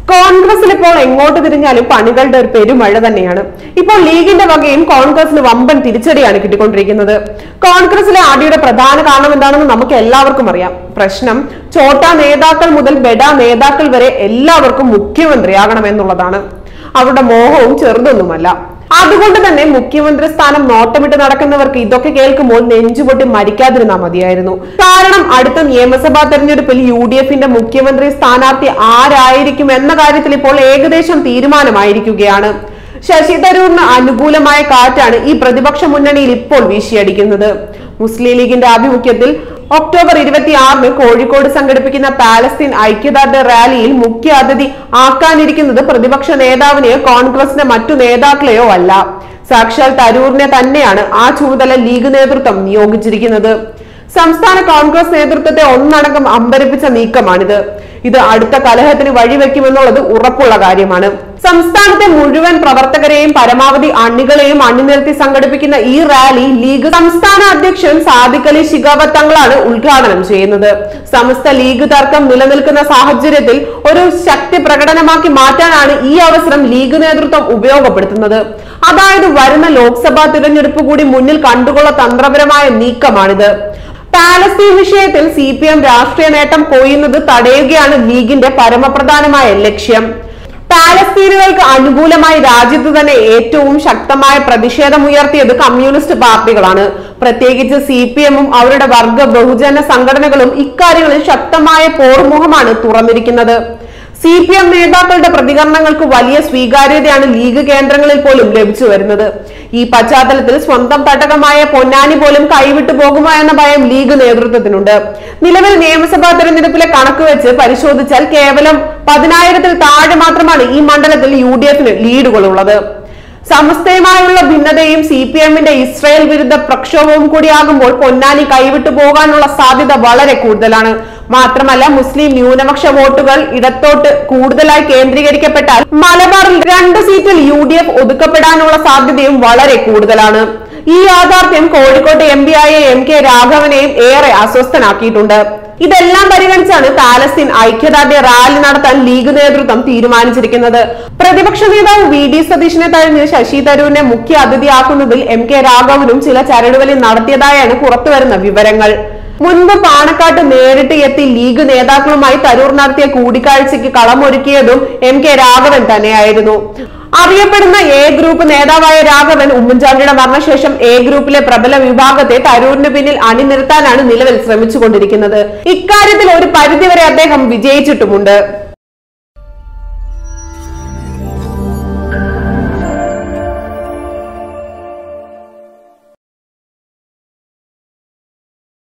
കോൺഗ്രസിൽ ഇപ്പോൾ എങ്ങോട്ട് തിരിഞ്ഞാലും പണികളുടെ ഒരു പെരുമഴ തന്നെയാണ് ഇപ്പോൾ ലീഗിന്റെ വകയും കോൺഗ്രസിന് വമ്പൻ തിരിച്ചടിയാണ് കിട്ടിക്കൊണ്ടിരിക്കുന്നത് കോൺഗ്രസിലെ അടിയുടെ പ്രധാന കാരണം എന്താണെന്ന് നമുക്ക് എല്ലാവർക്കും അറിയാം പ്രശ്നം ചോട്ട നേതാക്കൾ മുതൽ ബെഡ നേതാക്കൾ വരെ എല്ലാവർക്കും മുഖ്യമന്ത്രിയാകണം എന്നുള്ളതാണ് അവരുടെ മോഹവും ചെറുതൊന്നുമല്ല അതുകൊണ്ട് തന്നെ മുഖ്യമന്ത്രി സ്ഥാനം നോട്ടമിട്ട് നടക്കുന്നവർക്ക് ഇതൊക്കെ കേൾക്കുമ്പോൾ നെഞ്ചുപൊട്ടി മരിക്കാതിരുന്നാൽ മതിയായിരുന്നു കാരണം അടുത്ത നിയമസഭാ തെരഞ്ഞെടുപ്പിൽ യു ഡി എഫിന്റെ മുഖ്യമന്ത്രി സ്ഥാനാർത്ഥി ആരായിരിക്കും എന്ന കാര്യത്തിൽ ഇപ്പോൾ ഏകദേശം തീരുമാനമായിരിക്കുകയാണ് ശശി തരൂരിന് അനുകൂലമായ കാറ്റാണ് ഈ പ്രതിപക്ഷ മുന്നണിയിൽ ഇപ്പോൾ വീശിയടിക്കുന്നത് മുസ്ലിം ലീഗിന്റെ ആഭിമുഖ്യത്തിൽ ഒക്ടോബർ ഇരുപത്തി ആറിന് കോഴിക്കോട് സംഘടിപ്പിക്കുന്ന പാലസ്തീൻ ഐക്യദാർഢ്യ റാലിയിൽ മുഖ്യ അതിഥി ആക്കാനിരിക്കുന്നത് പ്രതിപക്ഷ നേതാവിനെയോ കോൺഗ്രസിന്റെ മറ്റു നേതാക്കളെയോ അല്ല സാക്ഷാൽ തരൂരിനെ തന്നെയാണ് ആ ചുമതല ലീഗ് നേതൃത്വം നിയോഗിച്ചിരിക്കുന്നത് സംസ്ഥാന കോൺഗ്രസ് നേതൃത്വത്തെ ഒന്നടങ്കം അമ്പരപ്പിച്ച നീക്കമാണിത് ഇത് അടുത്ത കലഹത്തിന് വഴിവെക്കുമെന്നുള്ളത് ഉറപ്പുള്ള കാര്യമാണ് സംസ്ഥാനത്തെ മുഴുവൻ പ്രവർത്തകരെയും പരമാവധി അണികളെയും അണിനിരത്തി സംഘടിപ്പിക്കുന്ന ഈ റാലി ലീഗ് സംസ്ഥാന അധ്യക്ഷൻ സാദിഖ് അലി ശിഖാവത്ത് തങ്ങളാണ് ഉദ്ഘാടനം ചെയ്യുന്നത് സമസ്ത ലീഗ് തർക്കം നിലനിൽക്കുന്ന സാഹചര്യത്തിൽ ഒരു ശക്തി പ്രകടനമാക്കി മാറ്റാനാണ് ഈ അവസരം ലീഗ് നേതൃത്വം ഉപയോഗപ്പെടുത്തുന്നത് അതായത് വരുന്ന ലോക്സഭാ തിരഞ്ഞെടുപ്പ് കൂടി മുന്നിൽ കണ്ടുകൊള്ള തന്ത്രപരമായ നീക്കമാണിത് പാലസ്തീൻ വിഷയത്തിൽ സി പി എം രാഷ്ട്രീയ നേട്ടം കൊയ്യുന്നത് തടയുകയാണ് ലീഗിന്റെ പരമപ്രധാനമായ ലക്ഷ്യം പാലസ്തീനുകൾക്ക് അനുകൂലമായി രാജ്യത്ത് തന്നെ ഏറ്റവും ശക്തമായ പ്രതിഷേധമുയർത്തിയത് കമ്മ്യൂണിസ്റ്റ് പാർട്ടികളാണ് പ്രത്യേകിച്ച് സി പി എമ്മും അവരുടെ വർഗ ബഹുജന സംഘടനകളും ഇക്കാര്യങ്ങളിൽ ശക്തമായ പോർമുഖമാണ് തുറന്നിരിക്കുന്നത് സി പി എം നേതാക്കളുടെ പ്രതികരണങ്ങൾക്ക് വലിയ സ്വീകാര്യതയാണ് ലീഗ് കേന്ദ്രങ്ങളിൽ പോലും ലഭിച്ചു വരുന്നത് ഈ പശ്ചാത്തലത്തിൽ സ്വന്തം തട്ടകമായ പൊന്നാനി പോലും കൈവിട്ടു പോകുമോ എന്ന ഭയം ലീഗ് നേതൃത്വത്തിനുണ്ട് നിലവിൽ നിയമസഭാ തെരഞ്ഞെടുപ്പിലെ കണക്ക് വെച്ച് പരിശോധിച്ചാൽ കേവലം പതിനായിരത്തിൽ താഴെ മാത്രമാണ് ഈ മണ്ഡലത്തിൽ യു ഡി എഫിന് ലീഡുകളുള്ളത് സമസ്തയുമായുള്ള ഭിന്നതയും സി പി എമ്മിന്റെ ഇസ്രായേൽ വിരുദ്ധ പ്രക്ഷോഭവും കൂടിയാകുമ്പോൾ പൊന്നാനി കൈവിട്ടു പോകാനുള്ള സാധ്യത വളരെ കൂടുതലാണ് മാത്രമല്ല മുസ്ലിം ന്യൂനപക്ഷ വോട്ടുകൾ ഇടത്തോട്ട് കൂടുതലായി കേന്ദ്രീകരിക്കപ്പെട്ടാൽ മലബാറിൽ രണ്ട് സീറ്റിൽ യു ഡി എഫ് ഒതുക്കപ്പെടാനുള്ള സാധ്യതയും വളരെ കൂടുതലാണ് ഈ യാഥാർത്ഥ്യം കോഴിക്കോട്ട് എം പി ആയ എം കെ രാഘവനെയും ഏറെ അസ്വസ്ഥനാക്കിയിട്ടുണ്ട് ഇതെല്ലാം പരിഗണിച്ചാണ് പാലസ്തീൻ ഐക്യദാർഢ്യ റാലി നടത്താൻ ലീഗ് നേതൃത്വം തീരുമാനിച്ചിരിക്കുന്നത് പ്രതിപക്ഷ നേതാവ് വി ഡി സതീശിനെ തഴഞ്ഞ് ശശി തരൂരിനെ മുഖ്യ അതിഥിയാക്കുന്നതിൽ എം കെ രാഘവനും ചില ചരടുവലി നടത്തിയതായാണ് പുറത്തുവരുന്ന വിവരങ്ങൾ മുൻപ് പാണക്കാട്ട് നേരിട്ട് എത്തി ലീഗ് നേതാക്കളുമായി തരൂർ നടത്തിയ കൂടിക്കാഴ്ചയ്ക്ക് കളമൊരുക്കിയതും എം കെ രാഘവൻ തന്നെയായിരുന്നു അറിയപ്പെടുന്ന എ ഗ്രൂപ്പ് നേതാവായ രാഘവൻ ഉമ്മൻചാണ്ടിയുടെ മരണശേഷം എ ഗ്രൂപ്പിലെ പ്രബല വിഭാഗത്തെ തരൂരിന് പിന്നിൽ അണിനിർത്താനാണ് നിലവിൽ ശ്രമിച്ചുകൊണ്ടിരിക്കുന്നത് ഇക്കാര്യത്തിൽ ഒരു പരിധിവരെ അദ്ദേഹം വിജയിച്ചിട്ടുമുണ്ട്